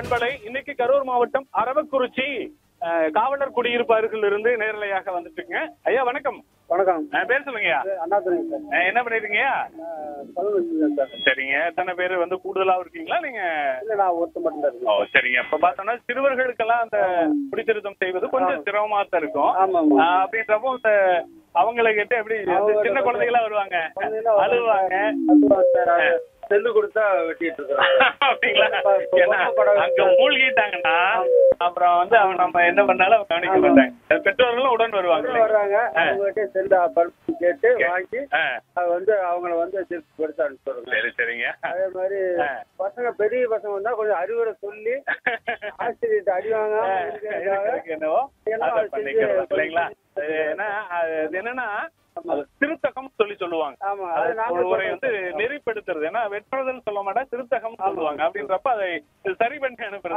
பண்பலை இன்னைக்கு கரூர் மாவட்டம் அரவக்குறிச்சி அஹ், காவலர் குடியிருப்பு அருகில் இருந்து நேரலையாக வந்துட்டு இருக்குங்க ஐயா வணக்கம் வணக்கம் அஹ், பேர் சொல்லுங்கய்யா அண்ணாதுரைங்க சார் அஹ், என்ன பண்ணிருக்கீங்கய்யா பதினஞ்சு வச்சுருக்கேன் சார் சரிங்க எத்தனை பேர் வந்து கூடுதலா இருக்கீங்களா நீங்க இல்லை நான் ஒருத்தர் மட்டும் தான் ஓ இருக்கேன் சரிங்க இப்ப பார்த்தோம்னா சிறுவர்களுக்கெல்லாம் அந்த குடித்திருத்தம் செய்வது கொஞ்சம் சிரமமா தான் இருக்கும் ஆமாம் ஆமாம் ஆஹ் அப்படின்றப்போ இந்த அவங்களை கிட்ட எப்படி அவங்க சின்ன குழந்தைகளா வருவாங்க குழந்தைங்களாம் அழுவாங்க அதுதான் சார் அது செல்லு கொடுத்தா வெட்டிட்டு இருக்கிறோம் அப்படிங்களா இப்ப- இப்ப ஏன்னா, பொம்மை படம் அங்க மூழ்கிட்டாங்கன்னா அப்புறம் வந்து அவன் நம்ம என்ன பண்ணாலும் அவங்க கவனிக்க மாட்டாங்க பெற்றோர்களும் உடன் வருவாங்க வர்றாங்க அவங்ககிட்ட செல்லு பல்பு கேட்டு வாங்கி ஆ, அது வந்து அவங்கள வந்து திருப்பி கொடுத்து அனுப்பிச்சுடுங்க சரி சரிங்க அதே மாதிரி ஆ. பசங்க பெரிய பசங்க வந்தா கொஞ்சம் அறிவுரை சொல்லி ஆசிரியர்கிட்ட அடி வாங்காம ஆ, இருக்கிறதுக்காக எனக்கு என்னவோ எல்லாம் அதை செஞ்சு பண்ணிக்கிறோம் இல்லைங்களா அது ஏன்னா அது என்னன்னா அது திருத்தகம் சொல்லி சொல்லுவாங்க ஆமா அது அது நாங்க ஒரு முறை வந்து சொல்றோம். நெறிப்படுத்துறது ஏன்னா வெட்டுறதுன்னு சொல்ல மாட்டா திருத்தகம் சொல்லுவாங்க அப்படின்றப்ப அதை சரி பண்ணி அனுப்புறது